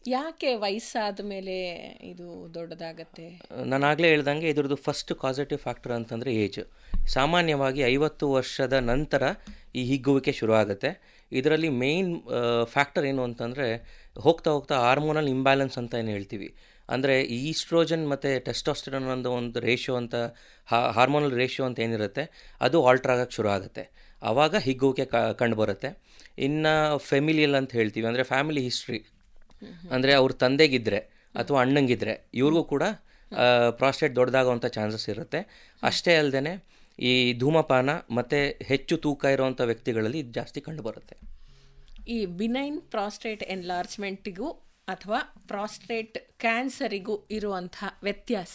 ಯಾಕೆ ವಯಸ್ಸಾದ ಮೇಲೆ ಇದು ದೊಡ್ಡದಾಗತ್ತೆ ನಾನು ಆಗಲೇ ಹೇಳ್ದಂಗೆ ಇದ್ರದ್ದು ಫಸ್ಟ್ ಕಾಸಿಟಿವ್ ಫ್ಯಾಕ್ಟರ್ ಅಂತಂದರೆ ಏಜ್ ಸಾಮಾನ್ಯವಾಗಿ ಐವತ್ತು ವರ್ಷದ ನಂತರ ಈ ಹಿಗ್ಗುವಿಕೆ ಶುರುವಾಗುತ್ತೆ ಇದರಲ್ಲಿ ಮೇಯ್ನ್ ಫ್ಯಾಕ್ಟರ್ ಏನು ಅಂತಂದರೆ ಹೋಗ್ತಾ ಹೋಗ್ತಾ ಹಾರ್ಮೋನಲ್ ಇಂಬ್ಯಾಲೆನ್ಸ್ ಅಂತ ಏನು ಹೇಳ್ತೀವಿ ಅಂದರೆ ಈಸ್ಟ್ರೋಜನ್ ಮತ್ತು ಟೆಸ್ಟೋಸ್ಟಿರೋನ್ ಅನ್ನೋ ಒಂದು ರೇಷಿಯೋ ಅಂತ ಹಾರ್ಮೋನಲ್ ರೇಷಿಯೋ ಅಂತ ಏನಿರುತ್ತೆ ಅದು ಆಲ್ಟ್ರ್ ಆಗೋಕ್ಕೆ ಶುರು ಆಗುತ್ತೆ ಆವಾಗ ಹಿಗ್ಗುವಿಕೆ ಕಂಡು ಬರುತ್ತೆ ಇನ್ನು ಫೆಮಿಲಿಯಲ್ ಅಂತ ಹೇಳ್ತೀವಿ ಅಂದರೆ ಫ್ಯಾಮಿಲಿ ಹಿಸ್ಟ್ರಿ ಅಂದರೆ ಅವ್ರ ತಂದೆಗಿದ್ರೆ ಅಥವಾ ಅಣ್ಣಂಗಿದ್ರೆ ಇವ್ರಿಗೂ ಕೂಡ ಪ್ರಾಸ್ಟೇಟ್ ದೊಡ್ಡದಾಗುವಂಥ ಚಾನ್ಸಸ್ ಇರುತ್ತೆ ಅಷ್ಟೇ ಅಲ್ಲದೆ ಈ ಧೂಮಪಾನ ಮತ್ತು ಹೆಚ್ಚು ತೂಕ ಇರುವಂಥ ವ್ಯಕ್ತಿಗಳಲ್ಲಿ ಇದು ಜಾಸ್ತಿ ಕಂಡುಬರುತ್ತೆ ಈ ಬಿನೈನ್ ಪ್ರಾಸ್ಟೇಟ್ ಎನ್ಲಾರ್ಜ್ಮೆಂಟಿಗೂ ಅಥವಾ ಪ್ರಾಸ್ಟೇಟ್ ಕ್ಯಾನ್ಸರಿಗೂ ಇರುವಂಥ ವ್ಯತ್ಯಾಸ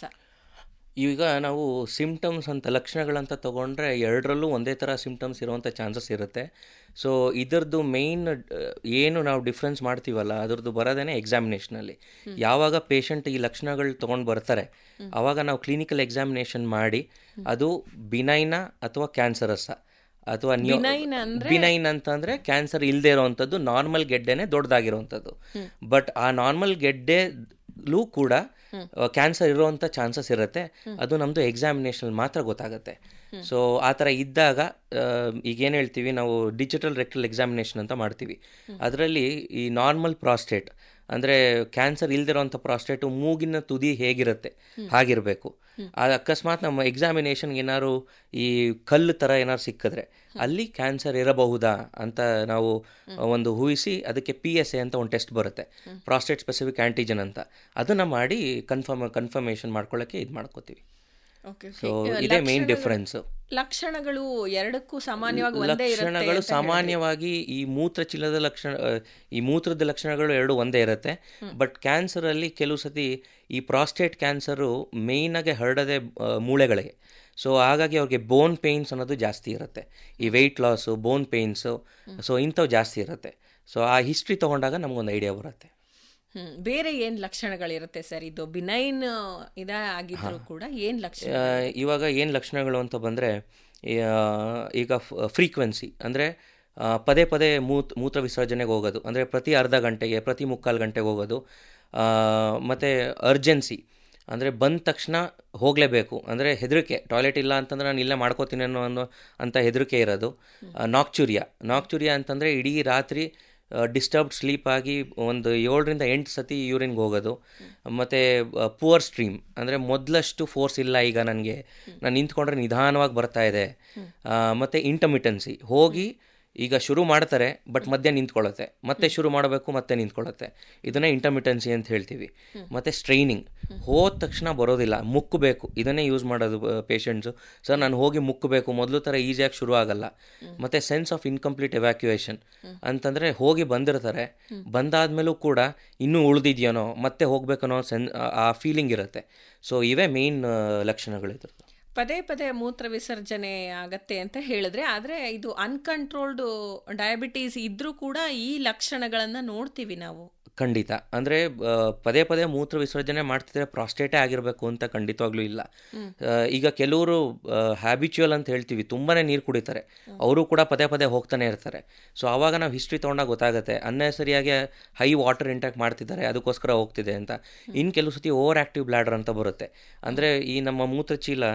ಈಗ ನಾವು ಸಿಮ್ಟಮ್ಸ್ ಅಂತ ಲಕ್ಷಣಗಳಂತ ತೊಗೊಂಡ್ರೆ ಎರಡರಲ್ಲೂ ಒಂದೇ ಥರ ಸಿಮ್ಟಮ್ಸ್ ಇರುವಂಥ ಚಾನ್ಸಸ್ ಇರುತ್ತೆ ಸೊ ಇದರದ್ದು ಮೇಯ್ನ್ ಏನು ನಾವು ಡಿಫ್ರೆನ್ಸ್ ಮಾಡ್ತೀವಲ್ಲ ಅದ್ರದ್ದು ಬರೋದೇ ಎಕ್ಸಾಮಿನೇಷನಲ್ಲಿ ಯಾವಾಗ ಪೇಷಂಟ್ ಈ ಲಕ್ಷಣಗಳು ತೊಗೊಂಡು ಬರ್ತಾರೆ ಆವಾಗ ನಾವು ಕ್ಲಿನಿಕಲ್ ಎಕ್ಸಾಮಿನೇಷನ್ ಮಾಡಿ ಅದು ಬಿನೈನ ಅಥವಾ ಕ್ಯಾನ್ಸರಸ್ಸ ಅಥವಾ ನೀವು ಬಿನೈನ್ ಅಂತಂದರೆ ಕ್ಯಾನ್ಸರ್ ಇಲ್ಲದೆ ಇರೋವಂಥದ್ದು ನಾರ್ಮಲ್ ಗೆಡ್ಡೆನೇ ದೊಡ್ಡದಾಗಿರೋವಂಥದ್ದು ಬಟ್ ಆ ನಾರ್ಮಲ್ ಗೆಡ್ಡೆಲೂ ಕೂಡ ಕ್ಯಾನ್ಸರ್ ಇರೋವಂಥ ಚಾನ್ಸಸ್ ಇರುತ್ತೆ ಅದು ನಮ್ಮದು ಎಕ್ಸಾಮಿನೇಷನ್ ಮಾತ್ರ ಗೊತ್ತಾಗುತ್ತೆ ಸೊ ಆ ಥರ ಇದ್ದಾಗ ಈಗ ಏನು ಹೇಳ್ತೀವಿ ನಾವು ಡಿಜಿಟಲ್ ರೆಕ್ಟಲ್ ಎಕ್ಸಾಮಿನೇಷನ್ ಅಂತ ಮಾಡ್ತೀವಿ ಅದರಲ್ಲಿ ಈ ನಾರ್ಮಲ್ ಪ್ರಾಸ್ಟೇಟ್ ಅಂದರೆ ಕ್ಯಾನ್ಸರ್ ಇಲ್ದಿರೋಂಥ ಪ್ರಾಸ್ಟೇಟು ಮೂಗಿನ ತುದಿ ಹೇಗಿರುತ್ತೆ ಹಾಗಿರಬೇಕು ಅದು ಅಕಸ್ಮಾತ್ ನಮ್ಮ ಎಕ್ಸಾಮಿನೇಷನ್ಗೆ ಏನಾದ್ರು ಈ ಕಲ್ಲು ಥರ ಏನಾದ್ರು ಸಿಕ್ಕಿದ್ರೆ ಅಲ್ಲಿ ಕ್ಯಾನ್ಸರ್ ಇರಬಹುದಾ ಅಂತ ನಾವು ಒಂದು ಊಹಿಸಿ ಅದಕ್ಕೆ ಪಿ ಎಸ್ ಎ ಅಂತ ಒಂದು ಟೆಸ್ಟ್ ಬರುತ್ತೆ ಪ್ರಾಸ್ಟೇಟ್ ಸ್ಪೆಸಿಫಿಕ್ ಆ್ಯಂಟಿಜನ್ ಅಂತ ಅದನ್ನು ಮಾಡಿ ಕನ್ಫರ್ಮ್ ಕನ್ಫರ್ಮೇಷನ್ ಮಾಡ್ಕೊಳ್ಳೋಕ್ಕೆ ಇದು ಮಾಡ್ಕೋತೀವಿ ಸೊ ಇದೇ ಮೇನ್ ಡಿಫ್ರೆನ್ಸ್ ಲಕ್ಷಣಗಳು ಎರಡಕ್ಕೂ ಸಾಮಾನ್ಯವಾಗಿ ಒಂದೇ ಲಕ್ಷಣಗಳು ಸಾಮಾನ್ಯವಾಗಿ ಈ ಮೂತ್ರಚೀಲದ ಲಕ್ಷಣ ಈ ಮೂತ್ರದ ಲಕ್ಷಣಗಳು ಎರಡು ಒಂದೇ ಇರುತ್ತೆ ಬಟ್ ಕ್ಯಾನ್ಸರಲ್ಲಿ ಕೆಲವು ಸತಿ ಈ ಪ್ರಾಸ್ಟೇಟ್ ಕ್ಯಾನ್ಸರು ಮೇಯ್ನಾಗೆ ಹರಡದೆ ಮೂಳೆಗಳಿಗೆ ಸೊ ಹಾಗಾಗಿ ಅವ್ರಿಗೆ ಬೋನ್ ಪೇಯ್ನ್ಸ್ ಅನ್ನೋದು ಜಾಸ್ತಿ ಇರುತ್ತೆ ಈ weight loss bone pains so ಇಂಥವು ಜಾಸ್ತಿ ಇರುತ್ತೆ ಸೊ ಆ ಹಿಸ್ಟ್ರಿ ತೊಗೊಂಡಾಗ ನಮಗೊಂದು ಐಡಿಯಾ ಬರುತ್ತೆ ಬೇರೆ ಏನು ಲಕ್ಷಣಗಳಿರುತ್ತೆ ಸರ್ ಇದು ಬಿನೈನ್ ಇದಾಗಿದ್ರು ಕೂಡ ಏನು ಲಕ್ಷಣ ಇವಾಗ ಏನು ಲಕ್ಷಣಗಳು ಅಂತ ಬಂದರೆ ಈಗ ಫ್ರೀಕ್ವೆನ್ಸಿ ಅಂದರೆ ಪದೇ ಪದೇ ಮೂತ್ ಮೂತ್ರ ವಿಸರ್ಜನೆಗೆ ಹೋಗೋದು ಅಂದರೆ ಪ್ರತಿ ಅರ್ಧ ಗಂಟೆಗೆ ಪ್ರತಿ ಮುಕ್ಕಾಲು ಗಂಟೆಗೆ ಹೋಗೋದು ಮತ್ತು ಅರ್ಜೆನ್ಸಿ ಅಂದರೆ ಬಂದ ತಕ್ಷಣ ಹೋಗಲೇಬೇಕು ಅಂದರೆ ಹೆದರಿಕೆ ಟಾಯ್ಲೆಟ್ ಇಲ್ಲ ಅಂತಂದ್ರೆ ನಾನು ಇಲ್ಲೇ ಮಾಡ್ಕೋತೀನಿ ಅನ್ನೋ ಅನ್ನೋ ಅಂತ ಹೆದರಿಕೆ ಇರೋದು ನಾಕ್ಚುರಿಯಾ ನಾಕ್ಚುರಿಯಾ ಅಂತಂದರೆ ಇಡೀ ರಾತ್ರಿ ಡಿಸ್ಟರ್ಬ್ಡ್ ಸ್ಲೀಪ್ ಆಗಿ ಒಂದು ಏಳರಿಂದ ಎಂಟು ಸತಿ ಯೂರಿನ್ಗೆ ಹೋಗೋದು ಮತ್ತು ಪುವರ್ ಸ್ಟ್ರೀಮ್ ಅಂದರೆ ಮೊದಲಷ್ಟು ಫೋರ್ಸ್ ಇಲ್ಲ ಈಗ ನನಗೆ ನಾನು ನಿಂತ್ಕೊಂಡ್ರೆ ನಿಧಾನವಾಗಿ ಬರ್ತಾ ಇದೆ ಮತ್ತು ಇಂಟಮಿಟೆನ್ಸಿ ಹೋಗಿ ಈಗ ಶುರು ಮಾಡ್ತಾರೆ ಬಟ್ ಮಧ್ಯ ನಿಂತ್ಕೊಳ್ಳುತ್ತೆ ಮತ್ತೆ ಶುರು ಮಾಡಬೇಕು ಮತ್ತೆ ನಿಂತ್ಕೊಳ್ಳುತ್ತೆ ಇದನ್ನೇ ಇಂಟರ್ಮಿಟೆನ್ಸಿ ಅಂತ ಹೇಳ್ತೀವಿ ಮತ್ತು ಸ್ಟ್ರೈನಿಂಗ್ ಹೋದ ತಕ್ಷಣ ಬರೋದಿಲ್ಲ ಮುಕ್ಕಬೇಕು ಇದನ್ನೇ ಯೂಸ್ ಮಾಡೋದು ಪೇಷಂಟ್ಸು ಸರ್ ನಾನು ಹೋಗಿ ಮುಕ್ಕಬೇಕು ಮೊದಲು ಥರ ಈಸಿಯಾಗಿ ಶುರು ಆಗಲ್ಲ ಮತ್ತು ಸೆನ್ಸ್ ಆಫ್ ಇನ್ಕಂಪ್ಲೀಟ್ ಎವ್ಯಾಕ್ಯುಯೇಷನ್ ಅಂತಂದರೆ ಹೋಗಿ ಬಂದಿರ್ತಾರೆ ಬಂದಾದ್ಮೇಲೂ ಕೂಡ ಇನ್ನೂ ಉಳಿದಿದೆಯೇನೋ ಮತ್ತೆ ಹೋಗ್ಬೇಕನ್ನೋ ಸೆನ್ ಆ ಫೀಲಿಂಗ್ ಇರುತ್ತೆ ಸೊ ಇವೇ ಮೇಯ್ನ್ ಲಕ್ಷಣಗಳಿದ್ರು ಪದೇ ಪದೇ ಮೂತ್ರ ವಿಸರ್ಜನೆ ಆಗತ್ತೆ ಅಂತ ಹೇಳಿದ್ರೆ ಆದರೆ ಇದು ಅನ್ಕಂಟ್ರೋಲ್ಡ್ ಡಯಾಬಿಟೀಸ್ ಇದ್ರೂ ಕೂಡ ಈ ಲಕ್ಷಣಗಳನ್ನು ನೋಡ್ತೀವಿ ನಾವು ಖಂಡಿತ ಅಂದರೆ ಪದೇ ಪದೇ ಮೂತ್ರ ವಿಸರ್ಜನೆ ಮಾಡ್ತಿದ್ರೆ ಪ್ರಾಸ್ಟೇಟೇ ಆಗಿರಬೇಕು ಅಂತ ಖಂಡಿತವಾಗ್ಲೂ ಇಲ್ಲ ಈಗ ಕೆಲವರು ಹ್ಯಾಬಿಚುವಲ್ ಅಂತ ಹೇಳ್ತೀವಿ ತುಂಬಾ ನೀರು ಕುಡಿತಾರೆ ಅವರು ಕೂಡ ಪದೇ ಪದೇ ಹೋಗ್ತಾನೆ ಇರ್ತಾರೆ ಸೊ ಆವಾಗ ನಾವು ಹಿಸ್ಟ್ರಿ ತೊಗೊಂಡಾಗ ಗೊತ್ತಾಗುತ್ತೆ ಅನ್ನೆಸರಿಯಾಗಿ ಹೈ ವಾಟರ್ ಇಂಟ್ಯಾಕ್ ಮಾಡ್ತಿದ್ದಾರೆ ಅದಕ್ಕೋಸ್ಕರ ಹೋಗ್ತಿದೆ ಅಂತ ಇನ್ನು ಕೆಲವು ಸತಿ ಓವರ್ ಆ್ಯಕ್ಟಿವ್ ಬ್ಲ್ಯಾಡರ್ ಅಂತ ಬರುತ್ತೆ ಅಂದರೆ ಈ ನಮ್ಮ ಮೂತ್ರಚೀಲ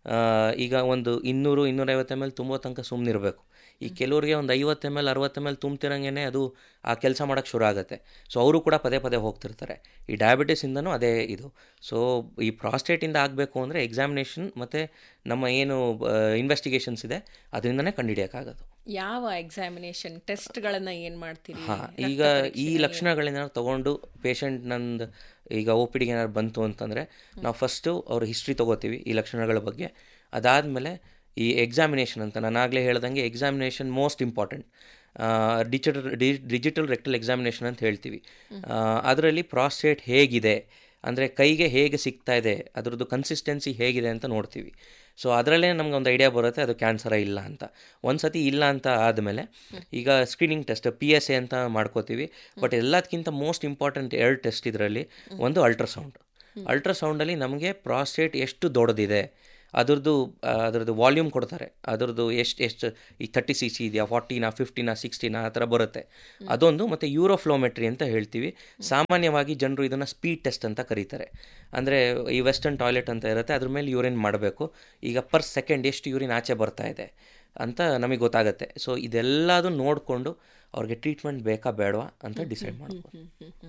ಈಗ ಒಂದು ಇನ್ನೂರು ಇನ್ನೂರೈವತ್ತು ಎಮ್ ಎಲ್ ತುಂಬೋ ತನಕ ಸುಮ್ಮನಿರಬೇಕು ಈ ಕೆಲವರಿಗೆ ಒಂದು ಐವತ್ತು ಎಮ್ ಎಲ್ ಅರವತ್ತು ಎಮ್ ಎಲ್ ತುಂಬ್ತಿರಂಗೆ ಅದು ಆ ಕೆಲಸ ಮಾಡೋಕ್ಕೆ ಶುರು ಆಗುತ್ತೆ ಸೊ ಅವರು ಕೂಡ ಪದೇ ಪದೇ ಹೋಗ್ತಿರ್ತಾರೆ ಈ ಡಯಾಬಿಟಿಸಿಂದನೂ ಅದೇ ಇದು ಸೊ ಈ ಪ್ರಾಸ್ಟೇಟಿಂದ ಆಗಬೇಕು ಅಂದರೆ ಎಕ್ಸಾಮಿನೇಷನ್ ಮತ್ತು ನಮ್ಮ ಏನು ಇನ್ವೆಸ್ಟಿಗೇಷನ್ಸ್ ಇದೆ ಅದರಿಂದನೇ ಕಂಡುಹಿಡಿಯೋಕ್ಕಾಗೋದು ಯಾವ ಎಕ್ಸಾಮಿನೇಷನ್ ಟೆಸ್ಟ್ಗಳನ್ನು ಏನು ಮಾಡ್ತೀರಿ ಹಾಂ ಈಗ ಈ ಲಕ್ಷಣಗಳೇನಾದ್ರು ತೊಗೊಂಡು ಪೇಷಂಟ್ ನಂದು ಈಗ ಒ ಪಿ ಡಿಗೆ ಏನಾದ್ರು ಬಂತು ಅಂತಂದರೆ ನಾವು ಫಸ್ಟು ಅವ್ರ ಹಿಸ್ಟ್ರಿ ತೊಗೋತೀವಿ ಈ ಲಕ್ಷಣಗಳ ಬಗ್ಗೆ ಅದಾದಮೇಲೆ ಈ ಎಕ್ಸಾಮಿನೇಷನ್ ಅಂತ ನಾನು ಆಗಲೇ ಹೇಳ್ದಂಗೆ examination most important digital digital rectal examination ಅಂತ ಹೇಳ್ತೀವಿ ಅದರಲ್ಲಿ ಪ್ರಾಸ್ಟೇಟ್ ಹೇಗಿದೆ ಅಂದರೆ ಕೈಗೆ ಹೇಗೆ ಸಿಗ್ತಾ ಇದೆ ಅದರದ್ದು ಕನ್ಸಿಸ್ಟೆನ್ಸಿ ಹೇಗಿದೆ ಅಂತ ನೋಡ್ತೀವಿ ಸೊ ಅದರಲ್ಲೇ ನಮ್ಗೆ ಒಂದು ಐಡಿಯಾ ಬರುತ್ತೆ ಅದು ಕ್ಯಾನ್ಸರ ಇಲ್ಲ ಅಂತ ಒಂದು ಸತಿ ಇಲ್ಲ ಅಂತ ಆದಮೇಲೆ ಈಗ screening test P S A ಅಂತ ಮಾಡ್ಕೋತೀವಿ ಬಟ್ ಎಲ್ಲದಕ್ಕಿಂತ ಮೋಸ್ಟ್ ಇಂಪಾರ್ಟೆಂಟ್ ಎರಡು ಟೆಸ್ಟ್ ಇದರಲ್ಲಿ ಒಂದು ಅಲ್ಟ್ರಾಸೌಂಡ್ ಅಲ್ಟ್ರಾಸೌಂಡಲ್ಲಿ ನಮಗೆ ಪ್ರಾಸ್ಟೇಟ್ ಎಷ್ಟು ದೊಡ್ಡದಿದೆ ಅದ್ರದ್ದು ಆ, ಅದ್ರದ್ದು ವಾಲ್ಯೂಮ್ ಕೊಡ್ತಾರೆ ಅದ್ರದ್ದು ಎಷ್ಟು ಎಷ್ಟು ಈ ತರ್ಟಿ ಸಿ ಸಿ ಇದೆಯಾ ಫಾರ್ಟಿನಾ ಫಿಫ್ಟಿನಾ ಸಿಕ್ಸ್ಟಿನಾ ಆ ಥರ ಬರುತ್ತೆ ಅದೊಂದು ಮತ್ತು ಯೂರೋಫ್ಲೋಮೆಟ್ರಿ ಅಂತ ಹೇಳ್ತೀವಿ ಸಾಮಾನ್ಯವಾಗಿ ಜನರು ಇದನ್ನು ಸ್ಪೀಡ್ ಟೆಸ್ಟ್ ಅಂತ ಕರೀತಾರೆ ಅಂದರೆ ಈ ವೆಸ್ಟರ್ನ್ ಟಾಯ್ಲೆಟ್ ಅಂತ ಇರುತ್ತೆ ಅದ್ರ ಮೇಲೆ ಯೂರಿನ್ ಮಾಡಬೇಕು ಈಗ ಪರ್ ಸೆಕೆಂಡ್ ಎಷ್ಟು ಯೂರಿನ್ ಆಚೆ ಬರ್ತಾ ಇದೆ ಅಂತ ನಮಗೆ ಗೊತ್ತಾಗುತ್ತೆ ಸೊ ಇದೆಲ್ಲದು ನೋಡಿಕೊಂಡು ಅವ್ರಿಗೆ ಟ್ರೀಟ್ಮೆಂಟ್ ಬೇಕಾ ಬೇಡವಾ ಅಂತ ಡಿಸೈಡ್ ಮಾಡ್ಬೋದು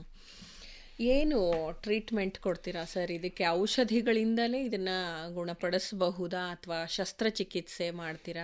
ಏನು ಟ್ರೀಟ್ಮೆಂಟ್ ಕೊಡ್ತೀರಾ ಸರ್ ಇದಕ್ಕೆ ಔಷಧಿಗಳಿಂದಲೇ ಇದನ್ನ ಗುಣಪಡಿಸಬಹುದಾ ಅಥವಾ ಶಸ್ತ್ರಚಿಕಿತ್ಸೆ ಮಾಡ್ತೀರಾ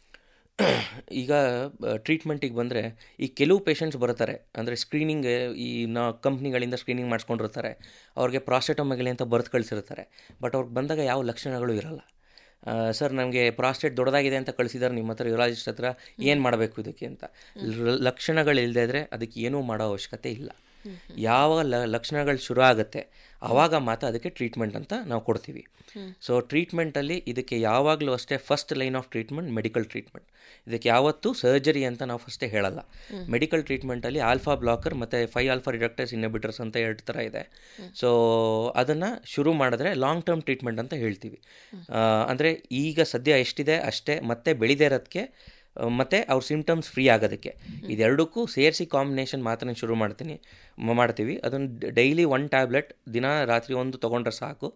ಈಗ ಟ್ರೀಟ್ಮೆಂಟಿಗೆ ಬಂದರೆ ಈ ಕೆಲವು ಪೇಷಂಟ್ಸ್ ಬರ್ತಾರೆ ಅಂದರೆ ಸ್ಕ್ರೀನಿಂಗ್ ಈ ನಾ ಕಂಪ್ನಿಗಳಿಂದ ಸ್ಕ್ರೀನಿಂಗ್ ಮಾಡಿಸ್ಕೊಂಡಿರ್ತಾರೆ ಅವ್ರಿಗೆ ಪ್ರಾಸ್ಟೇಟೊಮೆಗಲಿ ಅಂತ ಬರೆದು ಕಳಿಸಿರ್ತಾರೆ ಬಟ್ ಅವ್ರಿಗೆ ಬಂದಾಗ ಯಾವ ಲಕ್ಷಣಗಳು ಇರಲ್ಲ ಸರ್ ನಮಗೆ ಪ್ರಾಸ್ಟೇಟ್ ದೊಡ್ಡದಾಗಿದೆ ಅಂತ ಕಳಿಸಿದ್ದಾರೆ ನಿಮ್ಮ ಹತ್ರ ಯೂರಾಲಜಿಸ್ಟ್ ಹತ್ರ ಏನು ಮಾಡಬೇಕು ಇದಕ್ಕೆ ಅಂತ ಲ- ಲಕ್ಷಣಗಳಿಲ್ಲದೆ ಇದ್ದರೆ ಅದಕ್ಕೆ ಏನೂ ಮಾಡೋ ಅವಶ್ಯಕತೆ ಇಲ್ಲ ಯಾವ ಲ ಲಕ್ಷಣಗಳು ಶುರು ಆಗುತ್ತೆ ಆವಾಗ ಮಾತ್ರ ಅದಕ್ಕೆ ಟ್ರೀಟ್ಮೆಂಟ್ ಅಂತ ನಾವು ಕೊಡ್ತೀವಿ ಸೊ ಟ್ರೀಟ್ಮೆಂಟಲ್ಲಿ ಇದಕ್ಕೆ ಯಾವಾಗಲೂ ಅಷ್ಟೇ first line of treatment medical treatment ಇದಕ್ಕೆ ಯಾವತ್ತೂ ಸರ್ಜರಿ ಅಂತ ನಾವು ಫಸ್ಟೇ ಹೇಳಲ್ಲ ಮೆಡಿಕಲ್ ಟ್ರೀಟ್ಮೆಂಟಲ್ಲಿ ಆಲ್ಫಾ ಬ್ಲಾಕರ್ ಮತ್ತು ಫೈ ಆಲ್ಫಾ ರಿಡಕ್ಟರ್ಸ್ ಇನ್ಹಿಬಿಟರ್ಸ್ ಅಂತ ಎರಡು ಥರ ಇದೆ ಸೊ ಅದನ್ನು ಶುರು ಮಾಡಿದ್ರೆ ಲಾಂಗ್ ಟರ್ಮ್ ಟ್ರೀಟ್ಮೆಂಟ್ ಅಂತ ಹೇಳ್ತೀವಿ ಅಂದರೆ ಈಗ ಸದ್ಯ ಎಷ್ಟಿದೆ ಅಷ್ಟೇ ಮತ್ತೆ ಬೆಳಿದೇ ಇರೋದಕ್ಕೆ ಮತ್ತು ಅವ್ರ ಸಿಮ್ಟಮ್ಸ್ ಫ್ರೀ ಆಗೋದಕ್ಕೆ ಇದೆರಡಕ್ಕೂ ಸೇರಿಸಿ ಕಾಂಬಿನೇಷನ್ ಮಾತ್ರ ಶುರು ಮಾಡ್ತೀನಿ ಮ- ಮಾಡ್ತೀವಿ ಅದನ್ನು ಡೈಲಿ ಒನ್ ಟ್ಯಾಬ್ಲೆಟ್ ದಿನ ರಾತ್ರಿ ಒಂದು ತೊಗೊಂಡ್ರೆ ಸಾಕು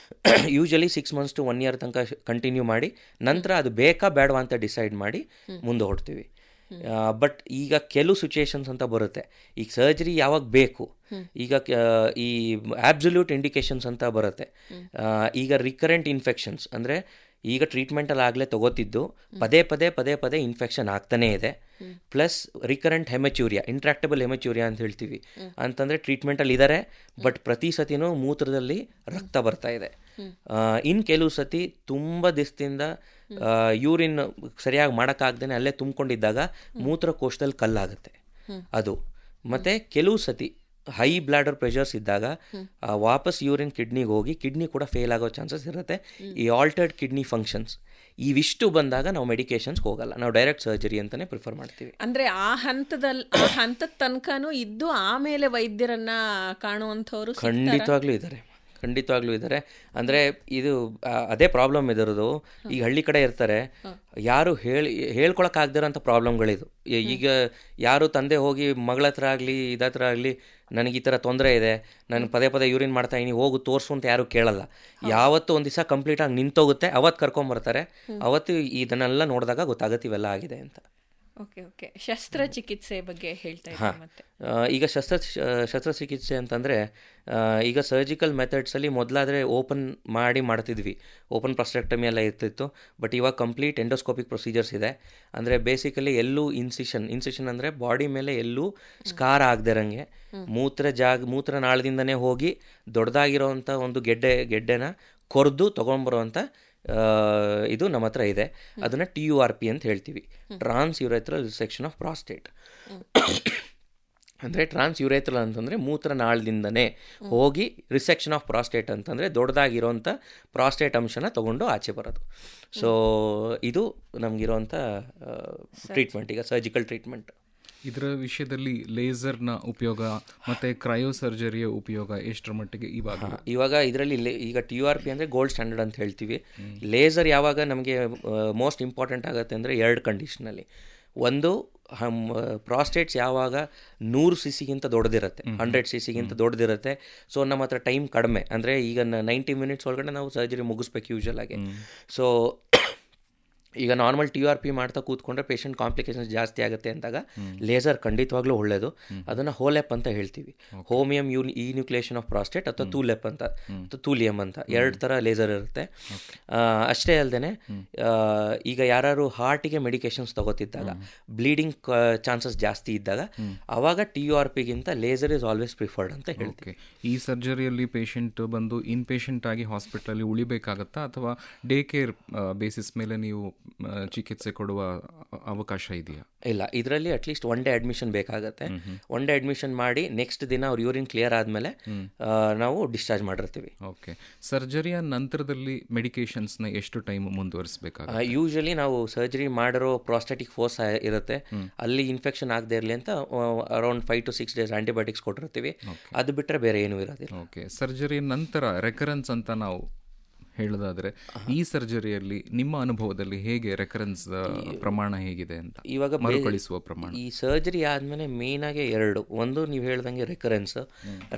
usually six months to one year ತನಕ ಕಂಟಿನ್ಯೂ ಮಾಡಿ ನಂತರ ಅದು ಬೇಕಾ ಬೇಡವಾ ಅಂತ ಡಿಸೈಡ್ ಮಾಡಿ ಮುಂದೆ ಹೊಡ್ತೀವಿ ಬಟ್ ಈಗ ಕೆಲವು ಸಿಚುಯೇಷನ್ಸ್ ಅಂತ ಬರುತ್ತೆ ಈಗ ಸರ್ಜರಿ ಯಾವಾಗ ಬೇಕು ಈಗ ಕ- ಈ ಆಬ್ಸಲ್ಯೂಟ್ ಇಂಡಿಕೇಶನ್ಸ್ ಅಂತ ಬರುತ್ತೆ ಆ, ಈಗ ರಿಕರೆಂಟ್ ಇನ್ಫೆಕ್ಷನ್ಸ್ ಅಂದರೆ ಈಗ ಟ್ರೀಟ್ಮೆಂಟಲ್ಲಿ ಆಗಲೇ ತಗೋತಿದ್ದು ಪದೇ ಪದೇ ಪದೇ ಪದೇ ಇನ್ಫೆಕ್ಷನ್ ಆಗ್ತಾನೇ ಇದೆ ಪ್ಲಸ್ ರಿಕರೆಂಟ್ ಹೆಮಚೂರಿಯಾ ಇಂಟ್ರಾಕ್ಟಬಲ್ ಹೆಮಚೂರಿಯಾ ಅಂತ ಹೇಳ್ತೀವಿ ಅಂತಂದರೆ ಟ್ರೀಟ್ಮೆಂಟಲ್ಲಿ ಇದ್ದಾರೆ ಬಟ್ ಪ್ರತಿ ಸತಿನೂ ಮೂತ್ರದಲ್ಲಿ ರಕ್ತ ಬರ್ತಾ ಇದೆ ಇನ್ನು ಕೆಲವು ಸತಿ ತುಂಬ ದಿವಸದಿಂದ ಯೂರಿನ್ ಸರಿಯಾಗಿ ಮಾಡೋಕ್ಕಾಗ್ದೇ ಅಲ್ಲೇ ತುಂಬಿಕೊಂಡಿದ್ದಾಗ ಮೂತ್ರಕೋಶದಲ್ಲಿ ಕಲ್ಲಾಗುತ್ತೆ ಅದು ಮತ್ತು ಕೆಲವು ಸತಿ ಹೈ ಬ್ಲಾಡರ್ ಪ್ರೆಷರ್ಸ್ ಇದ್ದಾಗ ಆ, ವಾಪಸ್ ಯೂರಿನ್ ಕಿಡ್ನಿಗೆ ಹೋಗಿ ಕಿಡ್ನಿ ಕೂಡ ಫೇಲ್ ಆಗೋ ಚಾನ್ಸಸ್ ಇರುತ್ತೆ ಈ ಆಲ್ಟರ್ಡ್ ಕಿಡ್ನಿ ಫಂಕ್ಷನ್ಸ್ ಇವಿಷ್ಟು ಬಂದಾಗ ನಾವು ಮೆಡಿಕೇಶನ್ಸ್ಗೆ ಹೋಗಲ್ಲ ನಾವು ಡೈರೆಕ್ಟ್ ಸರ್ಜರಿ ಅಂತಲೇ ಪ್ರಿಫರ್ ಮಾಡ್ತೀವಿ ಅಂದ್ರೆ ಆ ಹಂತದಲ್ಲಿ ಆ ಹಂತದ ತನಕನೂ ಇದ್ದು ಆಮೇಲೆ ವೈದ್ಯರನ್ನ ಕಾಣುವಂಥವ್ರು ಸಿಗ್ತಾರಾ? ಖಂಡಿತವಾಗ್ಲೂ ಇದ್ದಾರೆ ಖಂಡಿತವಾಗ್ಲೂ ಇದ್ದಾರೆ ಅಂದರೆ ಇದು ಆ, ಅದೇ ಪ್ರಾಬ್ಲಮ್ ಇದರದು ಈಗ ಹಳ್ಳಿ ಕಡೆ ಇರ್ತಾರೆ ಯಾರು ಹೇಳಿ ಹೇಳ್ಕೊಳಕ್ಕಾಗ್ದಿರೋಂಥ ಪ್ರಾಬ್ಲಮ್ಗಳಿದು ಈ- ಈಗ ಯಾರು ತಂದೆ ಹೋಗಿ ಮಗಳ ಹತ್ರ ಆಗಲಿ ಇದ ಹತ್ರ ಆಗಲಿ ನನಗೆ ಈ ಥರ ತೊಂದರೆ ಇದೆ ನಾನು ಪದೇ ಪದೇ ಯೂರಿನ್ ಮಾಡ್ತಾ ಇದೀನಿ ಹೋಗು ತೋರಿಸು ಅಂತ ಯಾರು ಕೇಳಲ್ಲ ಯಾವತ್ತು ಒಂದು ದಿವಸ ಕಂಪ್ಲೀಟಾಗಿ ನಿಂತೋಗುತ್ತೆ ಅವತ್ತು ಕರ್ಕೊಂಬರ್ತಾರೆ ಅವತ್ತು ಇದನ್ನೆಲ್ಲ ನೋಡಿದಾಗ ಗೊತ್ತಾಗುತ್ತೆ ಇವೆಲ್ಲ ಆಗಿದೆ ಅಂತ ಓಕೆ ಓಕೆ ಶಸ್ತ್ರಚಿಕಿತ್ಸೆ ಬಗ್ಗೆ ಹೇಳ್ತಾ ಇದ್ದೀನಿ ಮತ್ತೆ ಆ, ಈಗ ಶಸ್ತ್ರ ಶಸ್ತ್ರಚಿಕಿತ್ಸೆ ಅಂತಂದರೆ ಈಗ ಸರ್ಜಿಕಲ್ ಮೆಥಡ್ಸಲ್ಲಿ ಮೊದಲಾದರೆ ಓಪನ್ ಮಾಡಿ ಮಾಡ್ತಿದ್ವಿ ಓಪನ್ ಪ್ರಾಸ್ಟ್ರೆಕ್ಟಮಿ ಎಲ್ಲ ಇರ್ತಿತ್ತು ಬಟ್ ಇವಾಗ ಕಂಪ್ಲೀಟ್ ಎಂಡೋಸ್ಕೋಪಿಕ್ ಪ್ರೊಸೀಜರ್ಸ್ ಇದೆ ಅಂದರೆ ಬೇಸಿಕಲಿ ಎಲ್ಲೂ ಇನ್ಸಿಷನ್ ಇನ್ಸಿಷನ್ ಅಂದರೆ ಬಾಡಿ ಮೇಲೆ ಎಲ್ಲೂ ಸ್ಕಾರ್ ಆಗದಿರಂಗೆ ಮೂತ್ರ ಜಾಗ ಮೂತ್ರನಾಳದಿಂದನೇ ಹೋಗಿ ದೊಡ್ಡದಾಗಿರೋವಂಥ ಒಂದು ಗೆಡ್ಡೆ ಗೆಡ್ಡೆನ ಕೊರೆದು ತೊಗೊಂಬರೋವಂಥ ಆ, ಇದು ನಮ್ಮ ಹತ್ರ ಇದೆ ಅದನ್ನು ಟಿ ಯು ಆರ್ ಪಿ ಅಂತ ಹೇಳ್ತೀವಿ transurethral section of prostate ಅಂದರೆ ಟ್ರಾನ್ಸ್ ಯುರೇತ್ರಲ್ ಅಂತಂದರೆ ಮೂತ್ರನಾಳದಿಂದನೇ ಹೋಗಿ ರಿಸೆಕ್ಷನ್ ಆಫ್ ಪ್ರಾಸ್ಟೇಟ್ ಅಂತಂದರೆ ದೊಡ್ಡದಾಗಿರೋಂಥ ಪ್ರಾಸ್ಟೇಟ್ ಅಂಶನ ತಗೊಂಡು ಆಚೆ ಬರೋದು ಸೊ ಇದು ನಮಗಿರೋಂಥ ಟ್ರೀಟ್ಮೆಂಟ್ ಈಗ ಸರ್ಜಿಕಲ್ ಟ್ರೀಟ್ಮೆಂಟ್ ಇದರ ವಿಷಯದಲ್ಲಿ ಲೇಸರ್ನ ಉಪಯೋಗ ಮತ್ತೆ ಕ್ರಯೋ ಸರ್ಜರಿಯ ಉಪಯೋಗ ಎಷ್ಟರ ಮಟ್ಟಿಗೆ ಇವಾಗ ಇವಾಗ ಇದರಲ್ಲಿ ಈಗ ಟಿ ಯು ಆರ್ ಪಿ ಅಂದರೆ ಗೋಲ್ಡ್ ಸ್ಟ್ಯಾಂಡರ್ಡ್ ಅಂತ ಹೇಳ್ತೀವಿ ಲೇಸರ್ ಯಾವಾಗ ನಮಗೆ ಮೋಸ್ಟ್ ಇಂಪಾರ್ಟೆಂಟ್ ಆಗುತ್ತೆ ಅಂದರೆ ಎರಡು ಕಂಡೀಷನಲ್ಲಿ ಒಂದು ಹಮ್ ಪ್ರಾಸ್ಟೇಟ್ಸ್ ಯಾವಾಗ ನೂರು ಸಿ ಸಿಗಿಂತ ದೊಡ್ಡದಿರುತ್ತೆ ಹಂಡ್ರೆಡ್ ಸಿ ಸಿಗಿಂತ ದೊಡ್ಡದಿರುತ್ತೆ ಸೊ ನಮ್ಮ ಹತ್ರ ಟೈಮ್ ಕಡಿಮೆ ಅಂದರೆ ಈಗ ನೈಂಟಿ ಮಿನಿಟ್ಸ್ ಒಳಗಡೆ ನಾವು ಸರ್ಜರಿ ಮುಗಿಸ್ಬೇಕು ಯೂಶಲ್ ಆಗಿ ಸೊ ಈಗ ನಾರ್ಮಲ್ ಟಿ ಆರ್ ಪಿ ಮಾಡ್ತಾ ಕೂತ್ಕೊಂಡ್ರೆ ಪೇಷಂಟ್ ಕಾಂಪ್ಲಿಕೇಶನ್ಸ್ ಜಾಸ್ತಿ ಆಗುತ್ತೆ ಅಂದಾಗ ಲೇಸರ್ ಖಂಡಿತವಾಗ್ಲೂ ಒಳ್ಳೆಯದು ಅದನ್ನು ಹೋಲೆಪ್ ಅಂತ ಹೇಳ್ತೀವಿ ಹೋಮಿಯಂ ಯೂ ಈ ನ್ಯೂಕ್ಲಿಯೇಷನ್ ಆಫ್ ಪ್ರಾಸ್ಟೇಟ್ ಅಥವಾ ತೂಲೆಪ್ ಅಂತ ಅಥವಾ ತೂಲಿಯಂ ಅಂತ ಎರಡು ಥರ ಲೇಸರ್ ಇರುತ್ತೆ ಆ, ಅಷ್ಟೇ ಅಲ್ಲದೆ ಈಗ ಯಾರು ಹಾರ್ಟಿಗೆ ಮೆಡಿಕೇಶನ್ಸ್ ತಗೋತಿದ್ದಾಗ ಬ್ಲೀಡಿಂಗ್ ಚಾನ್ಸಸ್ ಜಾಸ್ತಿ ಇದ್ದಾಗ ಅವಾಗ ಟಿ ಯು ಆರ್ ಪಿಗಿಂತ ಲೇಸರ್ ಇಸ್ ಆಲ್ವೇಸ್ ಪ್ರಿಫರ್ಡ್ ಅಂತ ಹೇಳ್ತೀವಿ ಓಕೆ ಈ ಸರ್ಜರಿಯಲ್ಲಿ ಪೇಷಂಟ್ ಬಂದು ಇನ್ ಪೇಷಂಟ್ ಆಗಿ ಹಾಸ್ಪಿಟಲಲ್ಲಿ ಉಳಿಬೇಕಾಗತ್ತಾ ಅಥವಾ ಡೇ ಕೇರ್ ಬೇಸಿಸ್ ಮೇಲೆ ನೀವು ಆ, ಚಿಕಿತ್ಸೆ ಕೊಡುವ ಅ- ಅವಕಾಶ ಇದೆಯಾ ಇಲ್ಲ ಇದರಲ್ಲಿ ಅಟ್ಲೀಸ್ಟ್ ಒನ್ ಡೇ ಅಡ್ಮಿಷನ್ ಬೇಕಾಗತ್ತೆ ಒನ್ ಡೇ ಅಡ್ಮಿಷನ್ ಮಾಡಿ ನೆಕ್ಸ್ಟ್ ದಿನ ಅವ್ರ ಯೂರಿನ್ ಕ್ಲಿಯರ್ ಆದಮೇಲೆ ನಾವು ಡಿಸ್ಚಾರ್ಜ್ ಮಾಡಿರ್ತೀವಿ ಓಕೆ ಸರ್ಜರಿಯ ನಂತರದಲ್ಲಿ ಮೆಡಿಕೇಶನ್ಸ್ನ ಎಷ್ಟು ಟೈಮ್ ಮುಂದುವರಿಸಬೇಕಾಗ ಯೂಶಲಿ ನಾವು ಸರ್ಜರಿ ಮಾಡಿರೋ ಪ್ರಾಸ್ಟೆಟಿಕ್ ಫೋರ್ಸ್ ಇರುತ್ತೆ ಅಲ್ಲಿ ಇನ್ಫೆಕ್ಷನ್ ಆಗದೆ ಇರಲಿ ಅಂತ around five to six days antibiotics ಕೊಟ್ಟಿರ್ತೀವಿ ಅದು ಬಿಟ್ಟರೆ ಬೇರೆ ಏನೂ ಇರೋದಿಲ್ಲ ಓಕೆ ಸರ್ಜರಿ ನಂತರ ರೆಕರೆನ್ಸ್ ಅಂತ ನಾವು ಹೇಳೋದಾದ್ರೆ ಈ ಸರ್ಜರಿಯಲ್ಲಿ ನಿಮ್ಮ ಅನುಭವದಲ್ಲಿ ಹೇಗೆ ರೆಕರೆನ್ಸ್ ಪ್ರಮಾಣ ಹೇಗಿದೆ ಅಂತ ಇವಾಗ ಬೇ- ಮರುಕಳಿಸುವ ಪ್ರಮಾಣ ಈ ಸರ್ಜರಿ ಆದಮೇಲೆ ಮೇಯ್ನಾಗೆ ಎರಡು ಒಂದು ನೀವು ಹೇಳ್ದಂಗೆ ರೆಕರೆನ್ಸ್